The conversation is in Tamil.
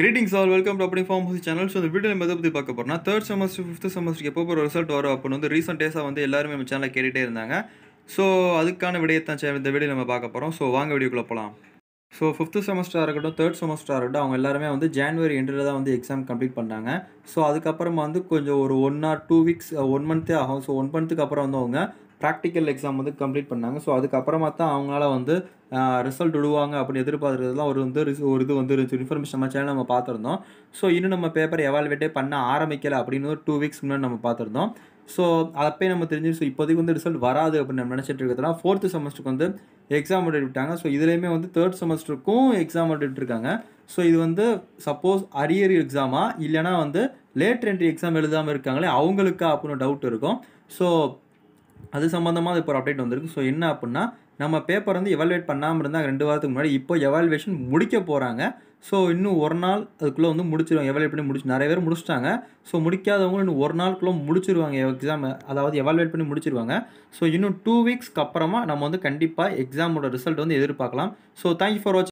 கிரீட்டிங்ஸ் ஆல் வெல்கம் டு அப்படி ஃபார்ம் சேனல் ஸோ இந்த வீடியோ நம்ம எதை பற்றி பார்க்க போறோம்னா தேர்ட் செமஸ்டர் ஃபிஃப்த் செமஸ்டருக்கு எப்போ ஒரு ரிசல்ட் வரும் அப்படின்னு வந்து ரீசெண்ட் டேஸாக வந்து எல்லாருமே நம்ம சேனலில் கேட்டுகிட்டே இருந்தாங்க ஸோ அதுக்கான விடயத்தான் சே- இந்த வீடியோ நம்ம பார்க்க போகிறோம் ஸோ வாங்க வீடியோக்குள்ளே போகலாம் ஸோ ஃபிஃப்த்து செமஸ்டராக இருக்கட்டும் தேர்ட் செமஸ்டராக இருக்கட்டும் அவங்க எல்லாருமே வந்து ஜான்வரி எண்டில் தான் வந்து எக்ஸாம் கம்ப்ளீட் பண்ணாங்க ஸோ அதுக்கப்புறமா வந்து கொஞ்சம் ஒரு one or two weeks one மந்த்தே ஆகும் ஸோ ஒன் மந்த்துக்கு அப்புறம் வந்து அவங்க ப்ராக்டிக்கல் எக்ஸாம் வந்து கம்ப்ளீட் பண்ணாங்க ஸோ அதுக்கப்புறமா தான் அவங்களால வந்து ரிசல்ட் விடுவாங்க அப்படின்னு எதிர்பார்க்குறதுலாம் ஒரு வந்து ரிஸ்- ஒரு இது வந்து இன்ஃபர்மேஷன் நம்ம சேனல் நம்ம பார்த்துருந்தோம் ஸோ இன்னும் நம்ம பேப்பர் எவால்வேட்டே பண்ண ஆரம்பிக்கல அப்படின்னு ஒரு டூ வீக்ஸ் முன்னாடி நம்ம பார்த்துருந்தோம் ஸோ அப்பயே நம்ம தெரிஞ்சு ஸோ இப்போதைக்கு வந்து ரிசல்ட் வராது அப்படின்னு நம்ம நினச்சிட்டு இருக்கிறதுனா ஃபோர்த்து செமஸ்டருக்கு வந்து எக்ஸாம் விட்டாங்க ஸோ இதுலேயுமே வந்து தேர்ட் செமஸ்டருக்கும் எக்ஸாம் இருக்காங்க ஸோ இது வந்து சப்போஸ் அரியர் எக்ஸாமா இல்லைனா வந்து லேட் என்ட்ரி எக்ஸாம் எழுதாமல் இருக்காங்களே அவங்களுக்கா அப்படின்னு டவுட் இருக்கும் ஸோ அது சம்மந்தமாக இப்போ ஒரு அப்டேட் வந்திருக்கு ஸோ என்ன அப்படின்னா நம்ம பேப்பர் வந்து எவால்வேட் பண்ணாமல் இருந்தால் ரெண்டு வாரத்துக்கு முன்னாடி இப்போ எவால்வேஷன் முடிக்க போகிறாங்க ஸோ இன்னும் ஒரு நாள் அதுக்குள்ளே வந்து முடிச்சிருவாங்க எவால்வேட் பண்ணி முடிச்சு நிறைய பேர் முடிச்சிட்டாங்க ஸோ முடிக்காதவங்க இன்னும் ஒரு நாளுக்குள்ளே முடிச்சிருவாங்க எக்ஸாம் அதாவது எவால்வேட் பண்ணி முடிச்சிருவாங்க ஸோ இன்னும் டூ வீக்ஸ்க்கு அப்புறமா நம்ம வந்து கண்டிப்பாக எக்ஸாமோட ரிசல்ட் வந்து எதிர்பார்க்கலாம் ஸோ தேங்க்யூ ஃபார் வாட்சிங்